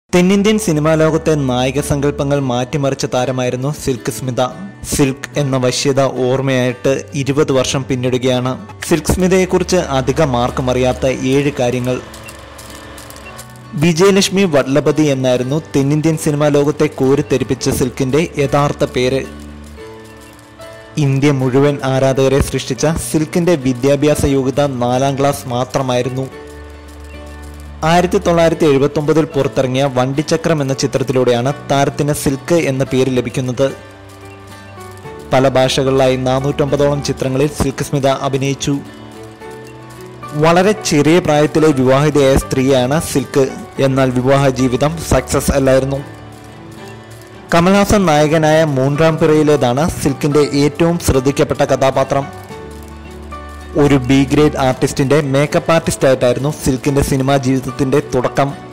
തെന്നിന്ത്യൻ സിനിമാ ലോകത്തെ നായിക സങ്കല്പങ്ങൾ മാറ്റിമറിച്ച താരമായിരുന്നു സിൽക്ക് സ്മിത സിൽക്ക് എന്ന വശ്യത ഓർമ്മയായിട്ട് ഇരുപത് വർഷം പിന്നിടുകയാണ് സിൽക്ക് സ്മിതയെക്കുറിച്ച് അധികം ആർക്കും അറിയാത്ത ഏഴ് കാര്യങ്ങൾ വിജയലക്ഷ്മി വല്ലഭതി എന്നായിരുന്നു തെന്നിന്ത്യൻ സിനിമാ ലോകത്തെ കോരിത്തെരിപ്പിച്ച സിൽക്കിന്റെ യഥാർത്ഥ പേര് ഇന്ത്യ മുഴുവൻ ആരാധകരെ സൃഷ്ടിച്ച സിൽക്കിന്റെ വിദ്യാഭ്യാസ യോഗ്യത നാലാം ക്ലാസ് മാത്രമായിരുന്നു ആയിരത്തി തൊള്ളായിരത്തി എഴുപത്തി ഒമ്പതിൽ പുറത്തിറങ്ങിയ വണ്ടിച്ചക്രം എന്ന ചിത്രത്തിലൂടെയാണ് താരത്തിന് സിൽക്ക് എന്ന പേര് ലഭിക്കുന്നത് പല ഭാഷകളിലായി നാനൂറ്റമ്പതോളം ചിത്രങ്ങളിൽ സിൽക്ക് സ്മിത അഭിനയിച്ചു വളരെ ചെറിയ പ്രായത്തിലെ വിവാഹിതയായ സ്ത്രീയാണ് സിൽക്ക് എന്നാൽ വിവാഹ ജീവിതം സക്സസ് അല്ലായിരുന്നു കമൽഹാസൻ നായകനായ മൂന്നാം പിറയിലേതാണ് സിൽക്കിന്റെ ഏറ്റവും ശ്രദ്ധിക്കപ്പെട്ട കഥാപാത്രം ഒരു ബി ഗ്രേഡ് ആർട്ടിസ്റ്റിന്റെ മേക്കപ്പ് ആർട്ടിസ്റ്റ് ആയിട്ടായിരുന്നു സിൽക്കിന്റെ സിനിമാ ജീവിതത്തിന്റെ തുടക്കം